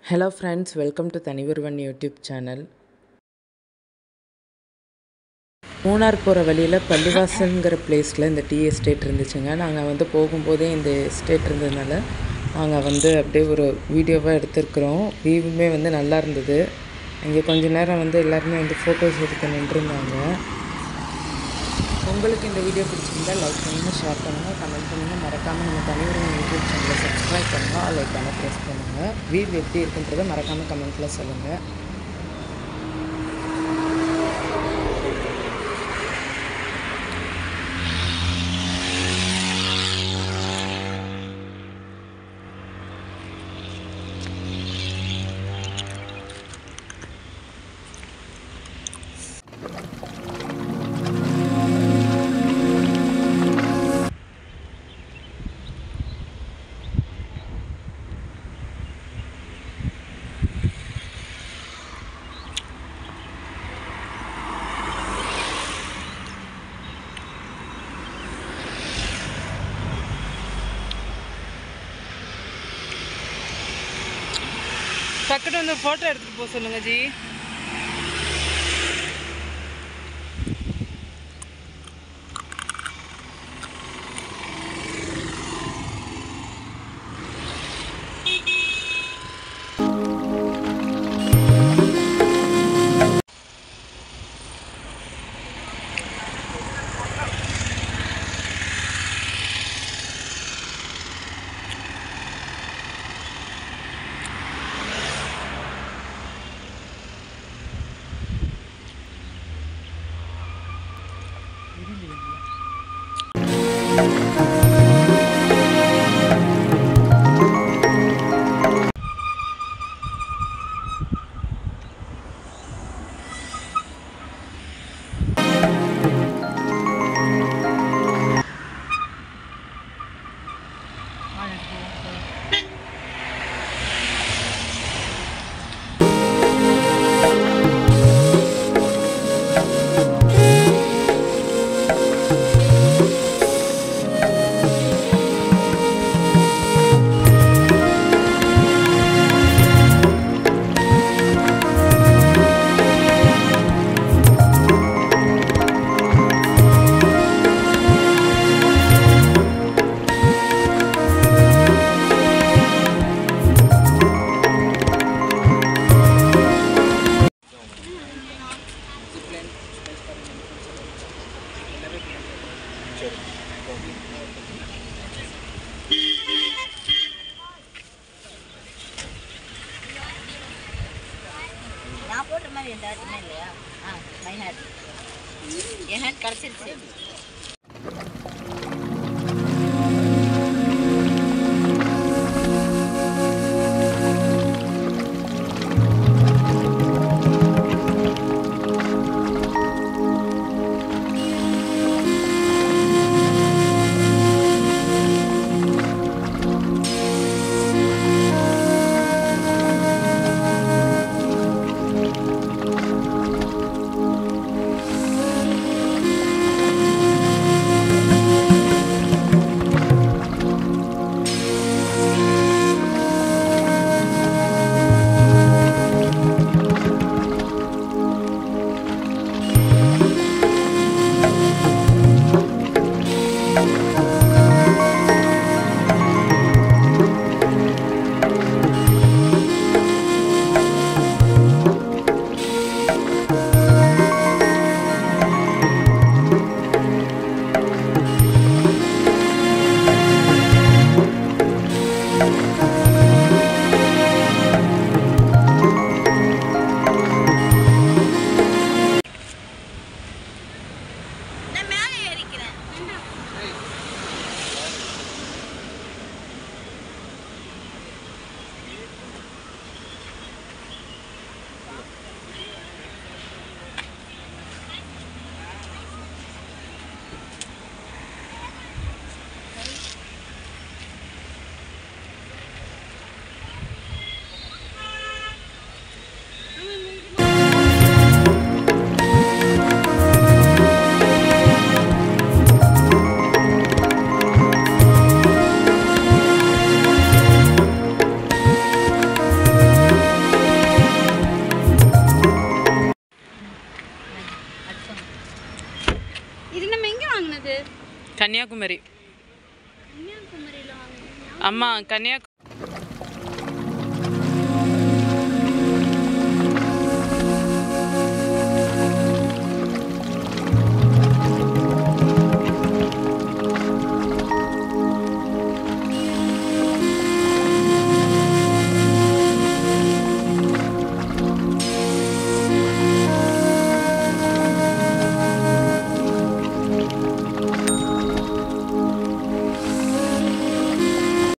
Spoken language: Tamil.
hello friends welcome to Thanioruvan YouTube channel Munnar போகிற வழியில் பள்ளிவாசல்ங்கிற பிளேஸில் இந்த டீ எஸ்டேட் இருந்துச்சுங்க நாங்கள் வந்து போகும்போதே இந்த எஸ்டேட் இருந்ததுனால நாங்கள் வந்து அப்படியே ஒரு வீடியோவாக எடுத்திருக்கிறோம் வியூவுமே வந்து நல்லா இருந்தது இங்கே கொஞ்ச நேரம் வந்து எல்லாருமே வந்து ஃபோட்டோஸ் எடுத்து நின்றுருந்தாங்க உங்களுக்கு இந்த வீடியோ பிடிச்சிருந்தா லைக் பண்ணுங்கள் ஷேர் பண்ணுங்கள் கமெண்ட் பண்ணுங்கள் மறக்காமல் நம்ம தனிவொருவன் யூடியூப் சேனலை சப்ஸ்கிரைப் பண்ணுங்கள் லைக்கான ப்ரெஸ் பண்ணுங்கள் வியூ எப்படி இருக்குன்றதை மறக்காமல் கமெண்ட்டில் சொல்லுங்கள் டக்குனு வந்து ஃபோட்டோ எடுத்துகிட்டு போக சொல்லுங்க ஜி நான் போட்ட மாதிரி எந்த ஆட்டுமே இல்லையா ஆ மை ஹேட் என் ஹேட் கிடச்சிருச்சு ஆ கன்னியாகுமரி கன்னியாகுமரியில் வாங்கினீங்கன்னா அம்மா கன்னியாகுமரி